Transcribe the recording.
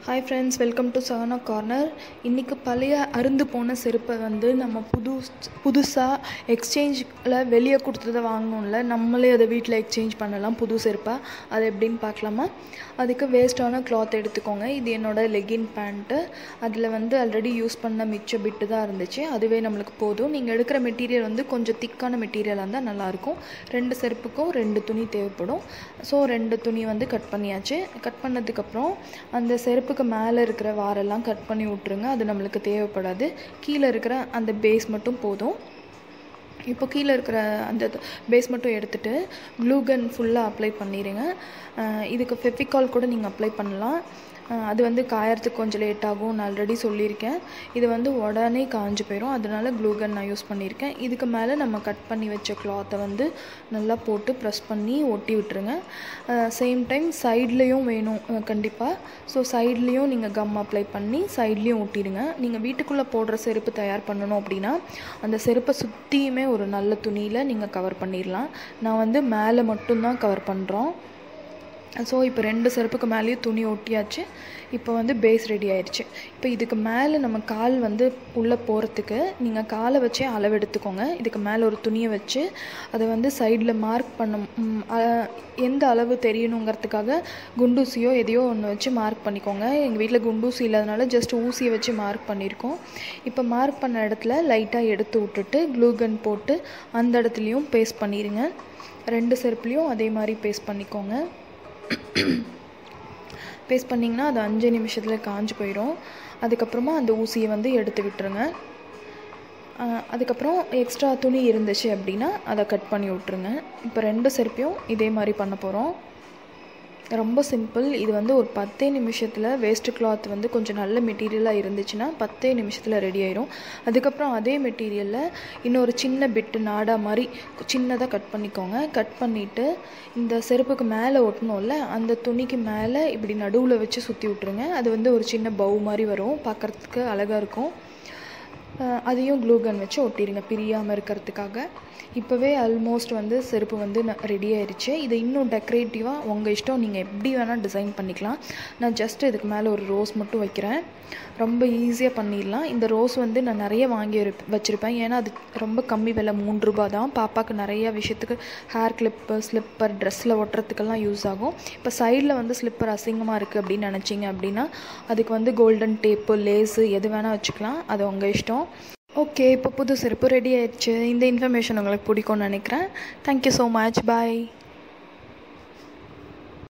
hi friends welcome to Savana corner இன்றைக்கி பழைய அருந்து போன செருப்பை வந்து நம்ம புது புதுசாக எக்ஸ்சேஞ்சில் வெளியே கொடுத்ததை வாங்கணும்ல நம்மளே அதை வீட்டில் எக்ஸ்சேஞ்ச் பண்ணலாம் புது செருப்பாக அது எப்படின்னு பார்க்கலாமா அதுக்கு வேஸ்ட்டான கிளாத் எடுத்துக்கோங்க இது என்னோடய லெகின் பேண்ட்டு அதில் வந்து ஆல்ரெடி யூஸ் பண்ண மிச்ச பிட்டு தான் இருந்துச்சு அதுவே நம்மளுக்கு போதும் நீங்கள் எடுக்கிற மெட்டீரியல் வந்து கொஞ்சம் திக்கான மெட்டீரியலாக இருந்தால் நல்லாயிருக்கும் ரெண்டு செருப்புக்கும் ரெண்டு துணி தேவைப்படும் ஸோ ரெண்டு துணி வந்து கட் பண்ணியாச்சு கட் பண்ணதுக்கப்புறம் அந்த செருப்புக்கு மேலே இருக்கிற வாரெல்லாம் கட் பண்ணி விட்ருங்க அது நம்மளுக்கு தேவைப்படாது கீழே இருக்கிற அந்த பேஸ் மட்டும் போதும் இப்போ கீழே இருக்கிற அந்த பேஸ் மட்டும் எடுத்துகிட்டு க்ளூகன் ஃபுல்லாக அப்ளை பண்ணிடுங்க இதுக்கு ஃபெஃபிகால் கூட நீங்கள் அப்ளை பண்ணலாம் அது வந்து காயறதுக்கு கொஞ்சம் லேட் ஆகும் நான் ஆல்ரெடி சொல்லியிருக்கேன் இது வந்து உடனே காஞ்சு போயிடும் அதனால க்ளூகன் நான் யூஸ் பண்ணியிருக்கேன் இதுக்கு மேலே நம்ம கட் பண்ணி வச்ச கிளாத்தை வந்து நல்லா போட்டு ப்ரெஸ் பண்ணி ஒட்டி விட்டுருங்க சேம் டைம் சைட்லேயும் வேணும் கண்டிப்பாக ஸோ சைட்லேயும் நீங்கள் கம் அப்ளை பண்ணி சைட்லேயும் ஒட்டிடுங்க நீங்கள் வீட்டுக்குள்ளே போடுற செருப்பு தயார் பண்ணணும் அப்படின்னா அந்த செருப்பை சுற்றியுமே ஒரு நல்ல துணியில் நீங்கள் கவர் பண்ணிடலாம் நான் வந்து மேலே மட்டும்தான் கவர் பண்ணுறோம் ஸோ இப்போ ரெண்டு செருப்புக்கு மேலேயும் துணி ஒட்டியாச்சு இப்போ வந்து பேஸ் ரெடி ஆயிடுச்சு இப்போ இதுக்கு மேலே நம்ம கால் வந்து உள்ளே போகிறதுக்கு நீங்கள் காலை வச்சே அளவு எடுத்துக்கோங்க இதுக்கு மேலே ஒரு துணியை வச்சு அதை வந்து சைடில் மார்க் பண்ண எந்த அளவு தெரியணுங்கிறதுக்காக குண்டூசியோ எதையோ ஒன்று வச்சு மார்க் பண்ணிக்கோங்க எங்கள் வீட்டில் குண்டூசி இல்லாதனால ஜஸ்ட் ஊசியை வச்சு மார்க் பண்ணியிருக்கோம் இப்போ மார்க் பண்ண இடத்துல லைட்டாக எடுத்து விட்டுட்டு க்ளூகன் போட்டு அந்த இடத்துலையும் பேஸ்ட் பண்ணிடுங்க ரெண்டு செருப்புலேயும் அதே மாதிரி பேஸ்ட் பண்ணிக்கோங்க பேஸ்ட் பண்ணிங்கன்னா அது அஞ்சு நிமிஷத்தில் காஞ்சு போயிடும் அதுக்கப்புறமா அந்த ஊசியை வந்து எடுத்து விட்டுருங்க அதுக்கப்புறம் எக்ஸ்ட்ரா துணி இருந்துச்சு அப்படின்னா அதை கட் பண்ணி விட்ருங்க இப்போ ரெண்டு செருப்பையும் இதே மாதிரி பண்ண போகிறோம் ரொம்ப சிம்பிள் இது வந்து ஒரு பத்தே நிமிஷத்தில் வேஸ்ட்டு கிளாத் வந்து கொஞ்சம் நல்ல மெட்டீரியலாக இருந்துச்சுன்னா பத்தே நிமிஷத்தில் ரெடி ஆயிரும் அதுக்கப்புறம் அதே மெட்டீரியலில் இன்னொரு சின்ன பிட்டு நாடா மாதிரி சின்னதாக கட் பண்ணிக்கோங்க கட் பண்ணிவிட்டு இந்த செருப்புக்கு மேலே ஒட்டணும்ல அந்த துணிக்கு மேலே இப்படி நடுவில் வச்சு சுற்றி விட்ருங்க அது வந்து ஒரு சின்ன பவு மாதிரி வரும் பார்க்குறதுக்கு அழகாக இருக்கும் அதையும் க்ளூகன் வச்சு ஒட்டிடுங்க பிரியாமல் இருக்கிறதுக்காக இப்போவே ஆல்மோஸ்ட் வந்து செருப்பு வந்து ரெடி ஆயிடுச்சு இது இன்னும் டெக்கரேட்டிவாக உங்கள் இஷ்டம் நீங்கள் எப்படி வேணால் டிசைன் பண்ணிக்கலாம் நான் ஜஸ்ட் இதுக்கு மேலே ஒரு ரோஸ் மட்டும் வைக்கிறேன் ரொம்ப ஈஸியாக பண்ணிடலாம் இந்த ரோஸ் வந்து நான் நிறைய வாங்கி வச்சுருப்பேன் ஏன்னா அது ரொம்ப கம்மி விலை மூன்று ரூபா தான் பாப்பாவுக்கு நிறைய விஷயத்துக்கு ஹேர் கிளிப்பு ஸ்லிப்பர் ட்ரெஸ்ஸில் ஒட்டுறதுக்கெல்லாம் யூஸ் ஆகும் இப்போ சைடில் வந்து ஸ்லிப்பர் அசிங்கமாக இருக்குது அப்படின்னு நினச்சிங்க அப்படின்னா அதுக்கு வந்து கோல்டன் டேப்பு லேஸு எது வேணால் வச்சுக்கலாம் அது உங்கள் இஷ்டம் ஓகே இப்போ புது செருப்பு ரெடி ஆயிடுச்சு இந்த இன்ஃபர்மேஷன் உங்களுக்கு பிடிக்கும்னு நினைக்கிறேன் தேங்க்யூ ஸோ மச் பாய்